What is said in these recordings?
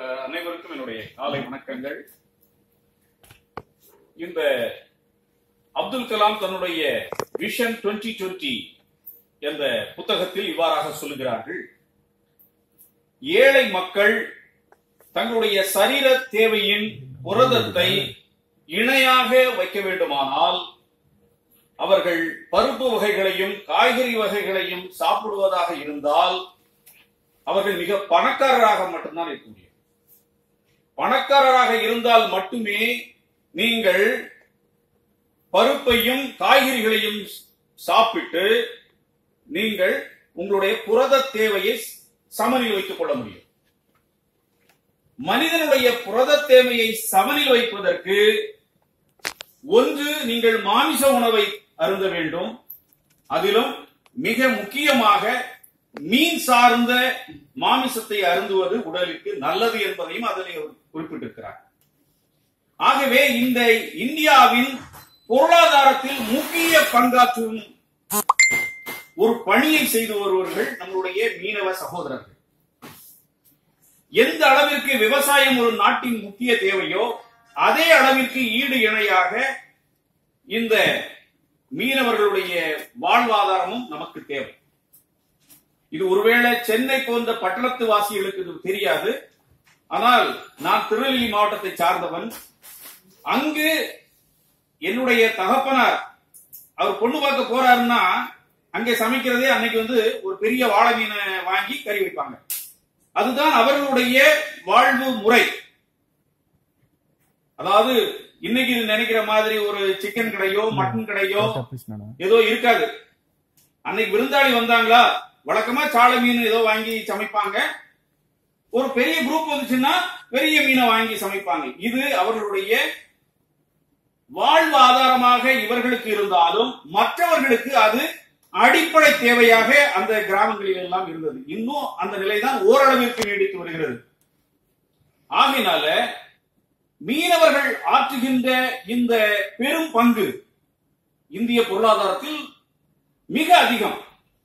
அஹ், அனைவருக்கும் என்னுடைய காலை வணக்கங்கள் இந்த அப்துல் கலாம் தன்னுடைய விஷன் 2020 என்ற புத்தகத்தில் இவ்வாறாக சொல்லுகிறார்கள் ஏழை மக்கள் தங்களுடைய சரீர தேவையின் புரதத்தை இணையாக வைக்க வேண்டுமானால் அவர்கள் பருப்பு வகைகளையும் காய்கறி வகைகளையும் சாப்பிடுவதாக இருந்தால் அவர்கள் மிக பணக்காரராக மட்டும்தான் இருக்க முடியும் பணக்காரராக இருந்தால் மட்டுமே நீங்கள் பருப்பையும் காய்கறிகளையும் சாப்பிட்டு நீங்கள் உங்களுடைய புரத தேவையை சமனில் வைத்துக் கொள்ள முடியும் மனிதனுடைய புரத தேவையை சமனில் வைப்பதற்கு ஒன்று நீங்கள் மாமிச உணவை அருந்த வேண்டும் அதிலும் மிக முக்கியமாக மீன் சார்ந்த மாமிசத்தை அருந்துவது உடலுக்கு நல்லது என்பதையும் அதில் அவர் குறிப்பிட்டிருக்கிறார் ஆகவே இந்த இந்தியாவின் பொருளாதாரத்தில் முக்கிய பங்காற்றும் ஒரு பணியை செய்து வருபவர்கள் நம்முடைய மீனவ சகோதரர்கள் எந்த அளவிற்கு விவசாயம் ஒரு நாட்டின் முக்கிய தேவையோ அதே அளவிற்கு ஈடு இணையாக இந்த மீனவர்களுடைய வாழ்வாதாரமும் நமக்கு தேவை இது ஒருவேளை சென்னை போன்ற பட்டணத்து வாசிகளுக்கு இது தெரியாது ஆனால் நான் திருநெல்வேலி மாவட்டத்தை சார்ந்தவன் அங்கு என்னுடைய தகப்பனார் அவர் பொண்ணு பார்க்க போறாருன்னா அங்கே சமைக்கிறதே அன்னைக்கு வந்து ஒரு பெரிய வாழை மீனை வாங்கி கறி வைப்பாங்க அதுதான் அவர்களுடைய வாழ்வு முறை அதாவது இன்னைக்கு நினைக்கிற மாதிரி ஒரு சிக்கன் கடையோ மட்டன் கடையோ ஏதோ இருக்காது அன்னைக்கு விருந்தாளி வந்தாங்களா வழக்கமா சாலை மீன் ஏதோ வாங்கி சமைப்பாங்க ஒரு பெரிய குரூப் வந்துச்சுன்னா பெரிய மீனை வாங்கி சமைப்பாங்க இது அவர்களுடைய வாழ்வாதாரமாக இவர்களுக்கு இருந்தாலும் மற்றவர்களுக்கு அது அடிப்படை தேவையாக அந்த கிராமங்களில் எல்லாம் இருந்தது இன்னும் அந்த நிலைதான் ஓரளவிற்கு நீடித்து வருகிறது ஆகையினால மீனவர்கள் ஆற்றுகின்ற இந்த பெரும் பங்கு இந்திய பொருளாதாரத்தில் மிக அதிகம்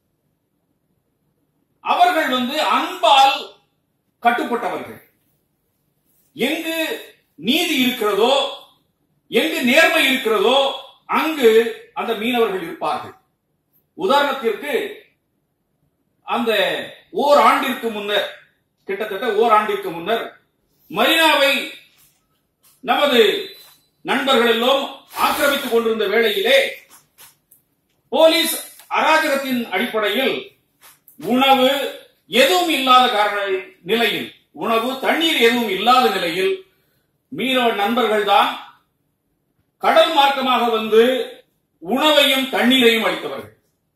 அவர்கள் வந்து அன்பால் கட்டுப்பட்டவர்கள் எங்கு நீதி இருக்கிறதோ எங்கு நேர்மை இருக்கிறதோ அங்கு அந்த மீனவர்கள் இருப்பார்கள் உதாரணத்திற்கு அந்த ஓர் ஆண்டிற்கு முன்னர் கிட்டத்தட்ட ஓர் ஆண்டிற்கு முன்னர் மரினாவை நமது நண்பர்கள் எல்லாம் ஆக்கிரமித்துக் கொண்டிருந்த வேளையிலே போலீஸ் அராஜகத்தின் அடிப்படையில் உணவு எதுவும் இல்லாத காரண நிலையில் உணவு தண்ணீர் எதுவும் இல்லாத நிலையில் மீனவ நண்பர்கள் தான் கடல் மார்க்கமாக வந்து உணவையும் தண்ணீரையும் அளித்தவர்கள்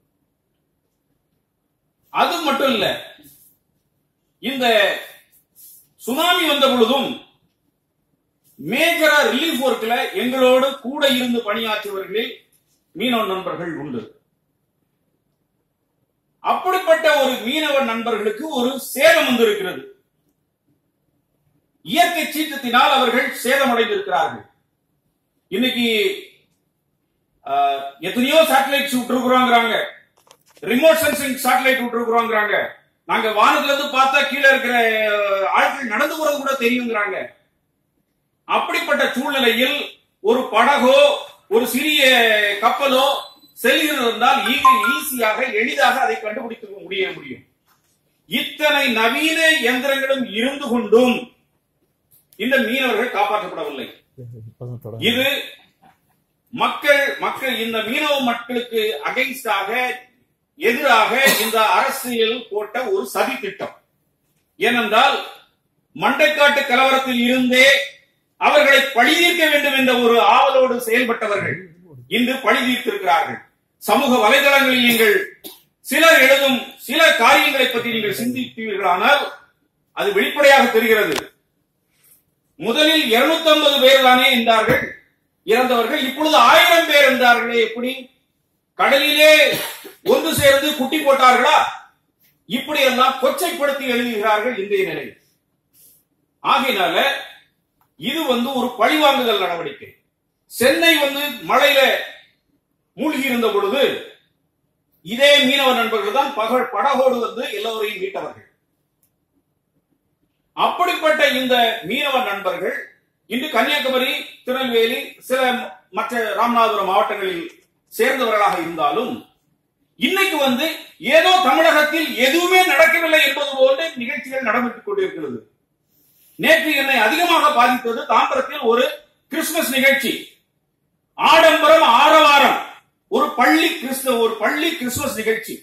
அது மட்டும் இல்ல இந்த சுனாமி வந்த பொழுதும் மேஜரா ரிலீஃப் ஒர்க்ல எங்களோடு கூட இருந்து பணியாற்றியவர்களில் மீனவ நண்பர்கள் உண்டு அப்படிப்பட்ட ஒரு மீனவ நண்பர்களுக்கு ஒரு சேதம் வந்திருக்கிறது இயற்கை சீற்றத்தினால் அவர்கள் சேதமடைந்திருக்கிறார்கள் இன்னைக்கு ஆஹ், எத்தனையோ சேட்டலைட்ஸ் விட்டுருக்குறோங்கிறாங்க ரிமோட் சென்சிங் சேட்டலைட் விட்டுருக்குறோங்கிறாங்க நாங்க வானத்துல இருந்து பார்த்தா கீழே இருக்கிற அஹ், ஆட்கள் நடந்து போறது கூட தெரியுங்கிறாங்க அப்படிப்பட்ட சூழ்நிலையில் ஒரு படகோ ஒரு சிறிய கப்பலோ செல்கிறது இருந்தால் ஈஸியாக எளிதாக அதை கண்டுபிடித்து முடிய முடியும் இத்தனை நவீன இயந்திரங்களும் இருந்து கொண்டும் இந்த மீனவர்கள் காப்பாற்றப்படவில்லை இது மக்கள் மக்கள் இந்த மீனவ மக்களுக்கு அகைன்ஸ்டாக எதிராக இந்த அரசியல் போட்ட ஒரு சதி திட்டம் ஏனென்றால் மண்டைக்காட்டு கலவரத்தில் இருந்தே அவர்களை பழிதீர்க்க வேண்டும் என்ற ஒரு ஆவலோடு செயல்பட்டவர்கள் இன்று பழி தீர்த்திருக்கிறார்கள் சமூக வலைதளங்களில் நீங்கள் சிலர் எழுதும் சில காரியங்களை பற்றி நீங்கள் சிந்திப்பீர்களானால் அது வெளிப்படையாக தெரிகிறது முதலில் 250 பேர் தானே என்றார்கள் இறந்தவர்கள் இப்பொழுது ஆயிரம் பேர் என்றார்களே எப்படி கடலிலே ஒன்று சேர்ந்து குட்டி போட்டார்களா இப்படி எல்லாம் கொச்சைப்படுத்தி எழுதுகிறார்கள் இன்றைய நிலையில் ஆகையினால இது வந்து ஒரு பழிவாங்குதல் நடவடிக்கை சென்னை வந்து மழையில மூழ்கி இருந்த பொழுது இதே மீனவ நண்பர்கள் தான் பகல் படகோடு வந்து எல்லோரையும் மீட்டவர்கள் அப்படிப்பட்ட இந்த மீனவ நண்பர்கள் இன்று கன்னியாகுமரி திருநெல்வேலி சில மற்ற ராமநாதபுரம் மாவட்டங்களில் சேர்ந்தவர்களாக இருந்தாலும் இன்னைக்கு வந்து ஏதோ தமிழகத்தில் எதுவுமே நடக்கவில்லை என்பது போன்ற நிகழ்ச்சிகள் நடைபெற்றுக் கொண்டிருக்கிறது நேற்று என்னை அதிகமாக பாதித்தது தாம்பரத்தில் ஒரு கிறிஸ்துமஸ் நிகழ்ச்சி ஆடம்பரம் ஆரவாரம் ஒரு பள்ளி கிறிஸ்துவ ஒரு பள்ளி கிறிஸ்துமஸ் நிகழ்ச்சி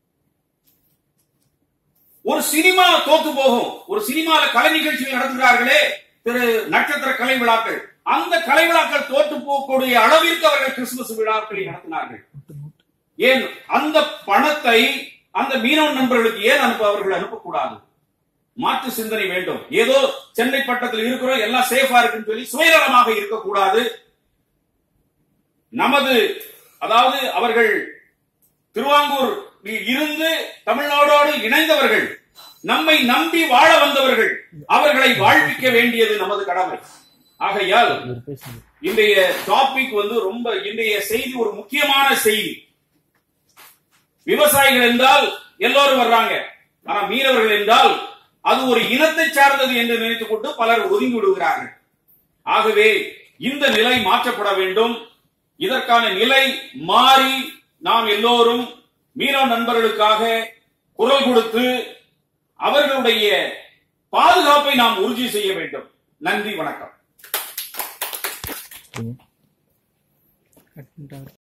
ஒரு சினிமா தோத்து போகும் ஒரு சினிமால கலை நிகழ்ச்சிகள் நடத்துகிறார்களே திரு நட்சத்திர கலை விழாக்கள் அந்த கலை விழாக்கள் தோற்று போகக்கூடிய அளவிற்கு அவர்கள் கிறிஸ்துமஸ் விழாக்களை நடத்தினார்கள் ஏன் அந்த பணத்தை அந்த மீனவ நண்பர்களுக்கு ஏன் அனுப்ப அவர்கள் அனுப்பக்கூடாது மாற்று சிந்தனை வேண்டும் ஏதோ சென்னை பட்டத்தில் இருக்கிறோம் எல்லாம் சேஃபா இருக்குன்னு சொல்லி சுயநலமாக இருக்கக்கூடாது நமது அதாவது அவர்கள் திருவாங்கூர் இருந்து தமிழ்நாடோடு இணைந்தவர்கள் நம்மை நம்பி வாழ வந்தவர்கள் அவர்களை வாழ்விக்க வேண்டியது நமது கடமை ஆகையால் இன்றைய டாபிக் வந்து ரொம்ப இன்றைய செய்தி ஒரு முக்கியமான செய்தி விவசாயிகள் என்றால் எல்லோரும் வர்றாங்க ஆனா மீனவர்கள் என்றால் அது ஒரு இனத்தை சார்ந்தது என்று நினைத்துக் கொண்டு பலர் ஒதுங்கி விடுகிறார்கள் ஆகவே இந்த நிலை மாற்றப்பட வேண்டும் இதற்கான நிலை மாறி நாம் எல்லோரும் மீனவ நண்பர்களுக்காக குரல் கொடுத்து அவர்களுடைய பாதுகாப்பை நாம் உறுதி செய்ய வேண்டும் நன்றி வணக்கம் கட் பண்ணிட்டாங்க